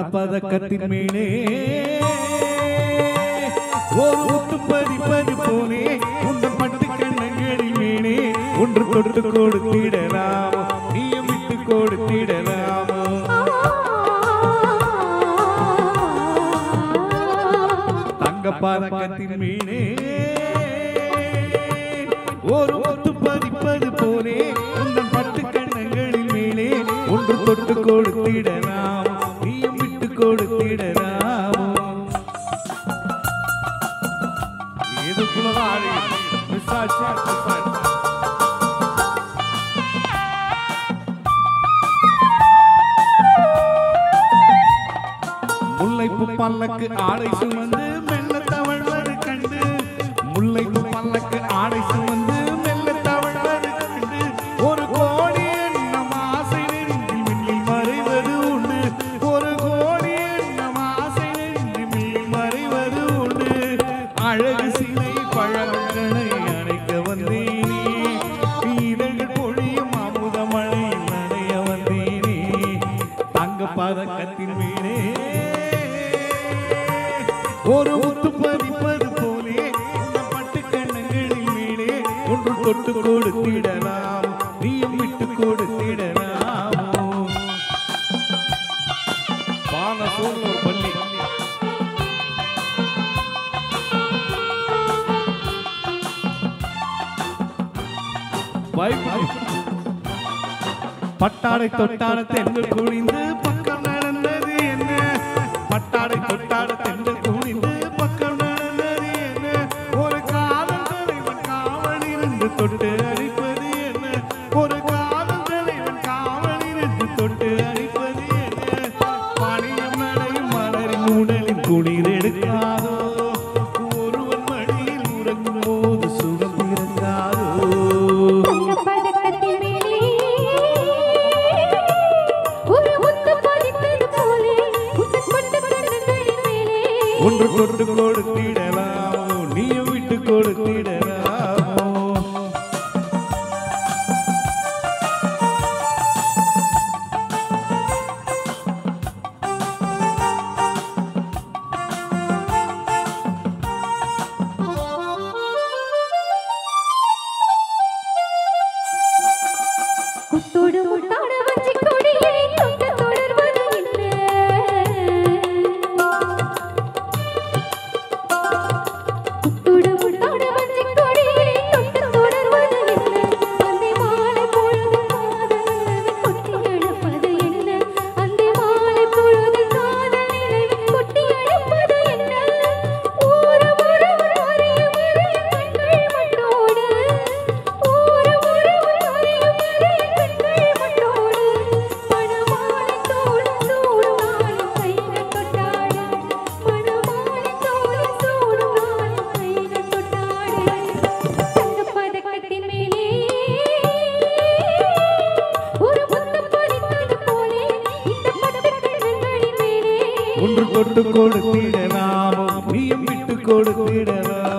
பதக்கத்தின் மேலே ஒரு முத்து பதிப்பது போலே உங்கள் பட்டு கண்ணங்களில் மேலே ஒன்று தொட்டு கொடுத்திடலாமோ நீயும் விட்டு கொடுத்திடலாமோ தங்க பதக்கத்தின் மேலே ஒரு முத்து பதிப்பது போலே உங்கள் பட்டு கண்ணங்களில் மேலே ஒன்று தொட்டு கொடுத்திடலாம் நீயும் விட்டு கொடுத்திடலாமோ இதுக்குள்ளதான் ஆடி மிஸ் ஆச்சு மிஸ் ஆச்சு முல்லைப்பூ பல்லக்கு ஆடை சுமந்து மெல்ல தவழ்வது கண்டு முல்லைப்பூ பல்லக்கு ஆடை சுமந்து மெல்ல தவழ்வது கண்டு ஒரு கோடி எண்ணம் ஆசை நெஞ்சில் மின்னில் மறைவது உண்டு ஒரு கோடி எண்ணம் ஆசை நெஞ்சில் மின்னில் மறைவது உண்டு அழகு சிலை பழங்களை அணைக்க வந்தேனே இதழ்கள் பொழியும் அமுதமழை நனைய வந்தேனே தங்க பதக்கத்தின் மேலே ஒரு முத்து பதிப்பது போலே இந்த பட்டு கண்ணங்களில் மேலே ஒன்று தொட்டு கொடுத்திடலாம் நீயும் விட்டு கொடுத்திடலாமோ பால சோழ பள்ளி Bye bye. பட்டாடை தொட்டாட தென்றல் குனிந்து பக்கம் நடந்தது என்ன பட்டாடை தொட்டாட தென்றல் குனிந்து பக்கம் நடந்தது என்ன ஒரு காதல் தலைவன் காவல் இருந்து தொட்டு அடிப்பது என்ன ஒரு காதல் தலைவன் காவல் இருந்து தொட்டு அடிப்பது என்ன பணியம் நடையும் மலரின் உடலின் குளிர் எடுக்காதோ ஒருவன் மடியில் உறங்கும் போது சுகம் இருக்காதோ பதக்கத்தின் மேலே ஒரு முத்து பதிப்பது போலே உங்கள் பட்டு கண்ணங்களின் மேலே ஒன்று தொட்டு கொடுத்திடலாமோ நீயும் விட்டு கொடுத்திடலாமோ குத்தோடு முத்தாட வஞ்சி கொடியை தொட்டு தொடர்வது குத்தோடு முத்தாட வஞ்சி கொடியை தொட்டு தொடர்வது அந்தை மாலை பொழுது காதல் கொட்டி அழைப்பது என்ன அந்தை மாலை பொழுது காதல் நிலவு கொட்டி அழைப்பது என்ன ஊர உறவு அறியும் அறியும் கண்கள் மட்டோடு ஊர உறவு அறியும் அறியும் கண்கள் மட்டோடு மணமாலை தோள் சூடும் நாளும் கைகள் தொட்டாடு மணமாலை தோள் சூடும் நாளும் கைகள் தொட்டாடு தங்கப் பதக்கத்தின் மேலே ஒரு முத்தம் பதித்தது போலே இந்த பட்டு கண்ணங்களின் மேலே ஒன்று தொட்டு கொடுத்திடலாமோ நீயும் விட்டு கொடுத்திடலாமோ